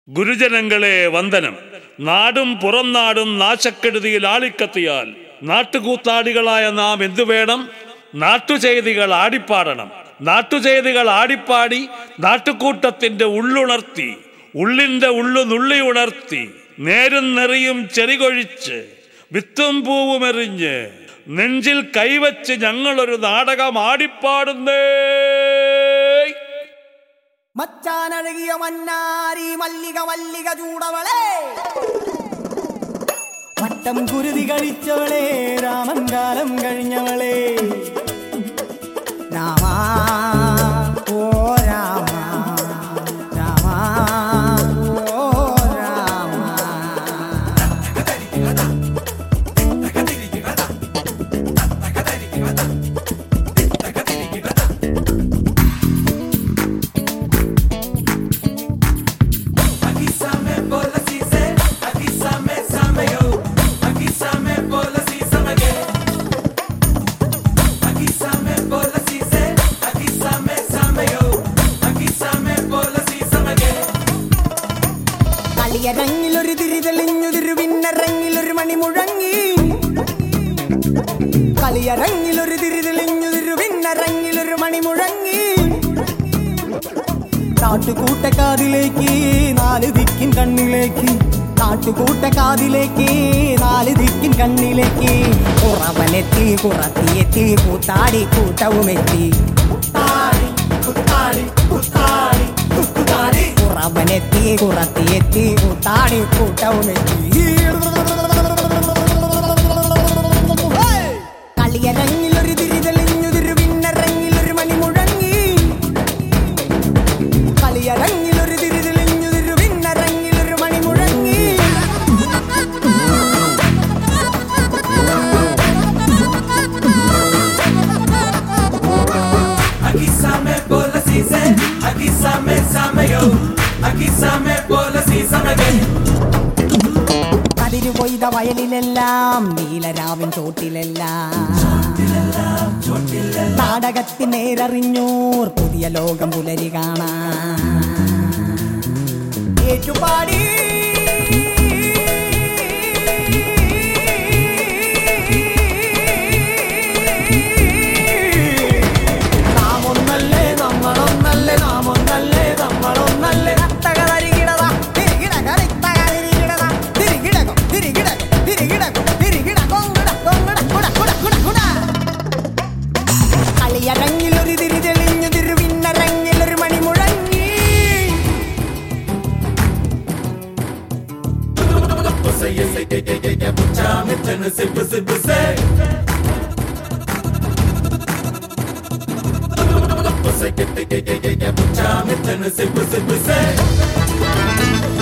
ഗുരുജനങ്ങളെ വന്ദനം നാടും പുറം നാടും നാശക്കെടുതിയിൽ ആളിക്കത്തിയാൽ നാട്ടുകൂത്താടികളായ നാം എന്തു വേണം നാട്ടുചെയ്തികൾ ആടിപ്പാടണം നാട്ടുചെയ്തികൾ ആടിപ്പാടി നാട്ടുകൂട്ടത്തിന്റെ ഉള്ളുണർത്തി ഉള്ളിന്റെ ഉള്ളു നുള്ളി ഉണർത്തി നേരും നെറിയും ചെറികൊഴിച്ച് വിത്തും പൂവുമെറിഞ്ഞ് നെഞ്ചിൽ കൈവച്ച് ഞങ്ങളൊരു നാടകം ആടിപ്പാടുന്നേ മച്ചാനഴകിയ മന്നാരി മല്ലിക മല്ലിക ചൂടവളെ വട്ടം കുരുതി കഴിച്ചവളെ രാമൻ കാലം കഴിഞ്ഞവളെ രാമ ഓ രാമ രാമ ഓ രാമ കളിയരങ്ങിലൊരു തിരി തെളിഞ്ഞുതിരു പിന്നരങ്ങിലൊരു മണി മുഴങ്ങി കളിയരങ്ങിലൊരു തിരി തെളിഞ്ഞുതിരു പിന്നരങ്ങിലൊരു മണി മുഴങ്ങി കാട്ടുകൂട്ടക്കാതിലേക്ക് നാല് ദിക്കിൻ കണ്ണിലേക്ക് കാട്ടുകൂട്ടക്കാതിലേക്ക് നാല് ദിക്കിൻ കണ്ണിലേക്ക് കുറവനെത്തി കുറത്തിയെത്തി കൂത്താടി കൂട്ടവുമെത്തി കുത്താടി കുത്താടി കുത്താടി കുത്താടി കുറവനെത്തി കുറത്തിയെത്തി കൂത്താടി കൂട്ടവുമെത്തി കളിയരങ്ങിലൊരു തിരി തെളിഞ്ഞുതിരു പിന്നരങ്ങിലൊരു മണി മുഴങ്ങി കളിയരങ്ങിലൊരു തിരി തെളിഞ്ഞുതിരു പിന്നരങ്ങിലൊരു മണി മുഴങ്ങി Aquí same bola si se, aquí same same yo, aquí same bola si same again. കതിരു കൊയ്ത വയലിലെല്ലാം നീലരാവിൻ ചോട്ടിലെല്ലാം നാടകത്തിൽ നേരറിഞ്ഞോർ പുതിയ ലോകം പുലരി കാണാൻ ഏറ്റുപാടി നാമൊന്നല്ലേ നമ്മളൊന്നല്ലേ നാമൊന്നല്ലേ നമ്മളൊന്നല്ലേ നത്തകതരികിടതാ തിരികിടക നിത്തകതിരികിടത തിരികിടകം തിരികിടകം തിരികിടകം തിരികിട കൊങ്ങിട കൊങ്ങിട കുട കുട കുട കുട കളിയരങ്ങിലൊരു തിരി തെളിഞ്ഞു തിരുവിന്നരങ്ങിലൊരു മണി മുഴങ്ങി Say yes, say yeah, yeah, yeah, yeah, put your hand in the zip, zip, zip. Say yeah, yeah, yeah, yeah, yeah, put your hand in the zip, zip, zip.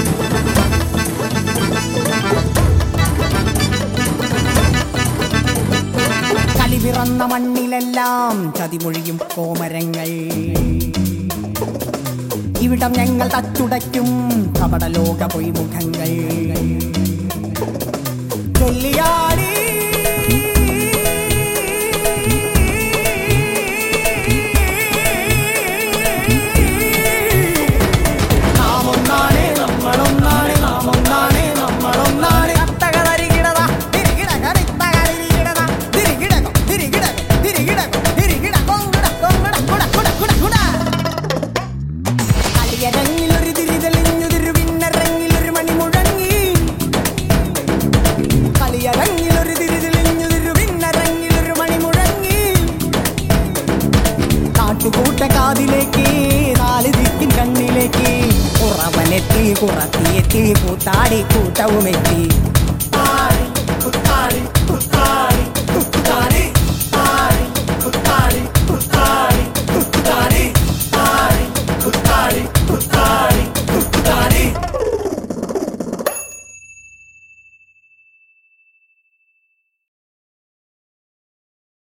കലി പിറന്ന മണ്ണിലെല്ലാം ചതിമൊഴിയും കോമരങ്ങൾ ഇവിടം ഞങ്ങൾ തച്ചുടയ്ക്കും കപടലോക പൊയ്മുഖങ്ങൾ ചൊല്ലിയാടി നാമൊന്നാണ് നമ്മളൊന്നാണ് നാമൊന്നാണ് നമ്മളൊന്നാണ് അത്തകതരികിടത തിരികിടക നിത്തകരികിടത തിരികിടകം തിരികിടകം തിരികിടകം തിരികിട കൊങ്ങിട കൊങ്ങിട കുട കുട കുട കുട കളിയരങ്ങിലൊരു തിരി തെളിഞ്ഞു തിരുവിന്നരങ്ങിലൊരു മണി മുഴങ്ങി കളിയരങ്ങിലൊരു തിരി തെളിഞ്ഞു തിരുവിന്നരങ്ങിലൊരു മണി മുഴങ്ങി കാട്ടുകൂട്ട കാതിലേക്ക് നാല് ദിക്കിൻ കണ്ണിലേക്ക് കുറവനെത്തി കുറത്തിയെത്തി കൂത്താടി കൂട്ടവുമെത്തി